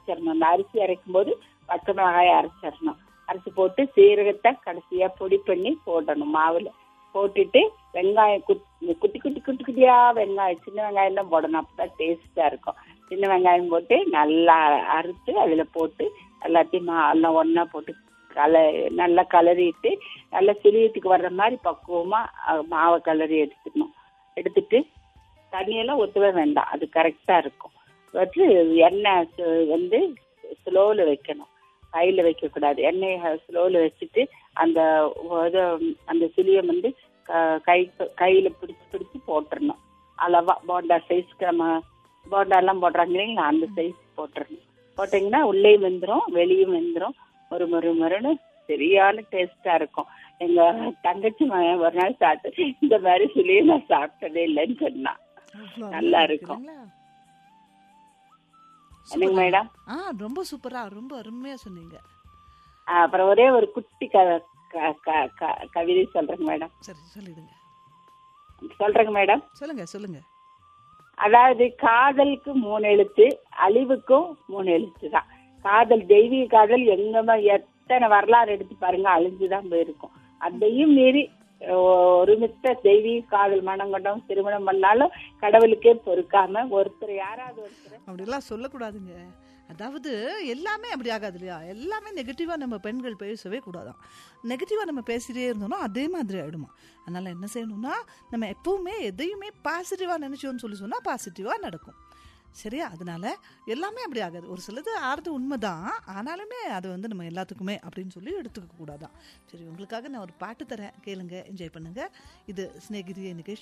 அரைச்சிடணும் அந்த அரிசி அரைக்கும் போது பச்சை மிளகாயை அரைச்சிடணும் அரைச்சி போட்டு சீரகத்தை கடைசியா பொடி பண்ணி போடணும் மாவுல போட்டுட்டு வெங்காயம் குத்தி குட்டி குட்டி குட்டி குட்டியா வெங்காயம் சின்ன வெங்காயம் தான் போடணும் அப்பதான் டேஸ்டா இருக்கும் சின்ன வெங்காயம் போட்டு நல்லா அறுத்து அதுல போட்டு எல்லாத்தையும் மா- எல்லாம் ஒண்ணா போட்டு கல நல்லா கலரிட்டு நல்லா சிலியத்துக்கு வர்ற மாதிரி பக்குவமா அஹ், மாவை கலரி எடுத்துக்கணும் எடுத்துட்டு தண்ணியெல்லாம் ஊற்றவே வேண்டாம் அது கரெக்டா இருக்கும் வச்சு எண்ணெய் சு- வந்து ஸ்லோவில் வைக்கணும் கையில் வைக்கக்கூடாது எண்ணெயை ஸ்லோவில் வச்சுட்டு அந்த இது, அந்த சிலியம் வந்து க- கை கையில் பிடிச்சு பிடிச்சு போட்டுறணும் அளவா போண்டா சைஸ்க்கு நம்ம போண்டாலாம் போடுறாங்க இல்லைங்களா அந்த சைஸ் போட்டுறணும் போட்டிங்கன்னா உள்ளேயும் வெந்துடும் வெளியும் வெந்துடும் ஒரு மறு மறுன்னு சரியான டேஸ்டா இருக்கும் எங்க தங்கச்சி மகன் ஒரு நாள் சாப்பிட்டு இந்த மாதிரி சிலியை நான் சாப்பிட்டதே இல்லைன்னு சொன்னான் அவ்வளோ நல்லா அருமையா இருக்கும். இல்லைங்களா? என்னங்க சூப்பரா. மேடம் ஆ ரொம்ப சூப்பரா ரொம்ப அருமையா சொன்னீங்க ஆ, அப்புறம் ஒரே ஒரு குட்டி க க- க- க- கவிதை சொல்றேங்க மேடம் சரி சொல்லிடுங்க சொல்றேங்க மேடம் சொல்லுங்க சொல்லுங்க அதாவது காதலுக்கு மூணு எழுத்து அழிவுக்கும் மூணு எழுத்து தான் காதல் தெய்வீக காதல் எங்கம்மா எத்தனை வரலாறு எடுத்து பாருங்க அழிஞ்சுதான் போயிருக்கும் அதையும் மீறி அஹ், ஒருமித்த தெய்வீக காதல் மனம் கொண்டவங்க திருமணம் பண்ணாலும் கடவுளுக்கே பொறுக்காம ஒருத்தர் யாராவது ஒருத்தர் அப்படிலாம் சொல்லக்கூடாதுங்க அதாவது எல்லாமே அப்படி ஆகாது இல்லையா எல்லாமே நெகட்டிவாக நம்ம பெண்கள் பேசவே கூடாதான் நெகட்டிவாக நம்ம பேசிட்டே இருந்தோம்னா அதே மாதிரி ஆகிடுமா அதனால் என்ன செய்யணும்னா நம்ம எப்பவுமே எதையுமே பாசிட்டிவாக நினச்சோன்னு சொல்லி சொன்னால் பாசிட்டிவாக நடக்கும் சரியா அதனால எல்லாமே அப்படி ஆகாது ஒரு சிலது ஆறுது உண்மைதான் ஆனாலுமே அது வந்து நம்ம எல்லாத்துக்குமே அப்படின்னு சொல்லி எடுத்துக்க கூடாதான் சரி உங்களுக்காக நான் ஒரு பாட்டு தரேன் கேளுங்க என்ஜாய் பண்ணுங்க இது ஸ்நேகிதிய நிகழ்ச்சி